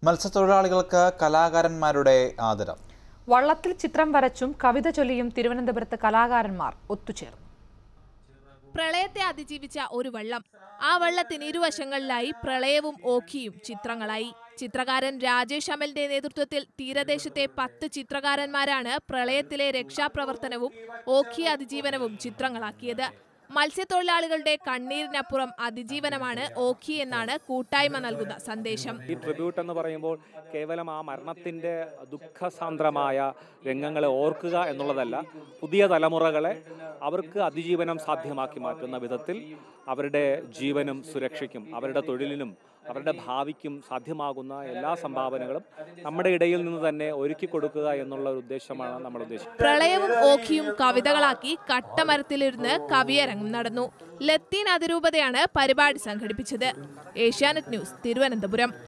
മത്സ്യത്തൊഴിലാളികൾക്ക് കലാകാരന്മാരുടെ ആദരം വള്ളത്തിൽ ചിത്രം വരച്ചും കവിത ചൊല്ലിയും തിരുവനന്തപുരത്ത് കലാകാരന്മാർ ഒത്തുചേർന്നു പ്രളയത്തെ അതിജീവിച്ച ഒരു വള്ളം ആ വള്ളത്തിന് ഇരുവശങ്ങളിലായി പ്രളയവും ഓഖിയും ചിത്രങ്ങളായി ചിത്രകാരൻ രാജേഷ് അമലിന്റെ നേതൃത്വത്തിൽ തീരദേശത്തെ പത്ത് ചിത്രകാരന്മാരാണ് പ്രളയത്തിലെ രക്ഷാപ്രവർത്തനവും ഓഖി അതിജീവനവും ചിത്രങ്ങളാക്കിയത് മത്സ്യത്തൊഴിലാളികളുടെ കണ്ണീരിനപ്പുറം അതിജീവനമാണ് ഓഖി എന്നാണ് കൂട്ടായ്മ നൽകുന്ന സന്ദേശം ഈ ട്രിബ്യൂട്ട് എന്ന് പറയുമ്പോൾ കേവലം ആ മരണത്തിൻ്റെ ദുഃഖസാന്ദ്രമായ രംഗങ്ങളെ ഓർക്കുക എന്നുള്ളതല്ല പുതിയ തലമുറകളെ അവർക്ക് അതിജീവനം സാധ്യമാക്കി മാറ്റുന്ന വിധത്തിൽ അവരുടെ ജീവനും സുരക്ഷയ്ക്കും അവരുടെ തൊഴിലിനും അവരുടെ ഭാവിക്കും സാധ്യമാകുന്ന എല്ലാ സംഭാവനകളും നമ്മുടെ ഇടയിൽ നിന്ന് തന്നെ ഒരുക്കി കൊടുക്കുക എന്നുള്ള ഒരു ഉദ്ദേശമാണ് നമ്മൾ ഉദ്ദേശിക്കുന്നത് പ്രളയവും ഓഖിയും കവിതകളാക്കി കട്ടമരത്തിലിരുന്ന് കവിയരങ്ങും നടന്നു ലത്തീൻ അതിരൂപതയാണ് പരിപാടി സംഘടിപ്പിച്ചത് ഏഷ്യാനെറ്റ് ന്യൂസ് തിരുവനന്തപുരം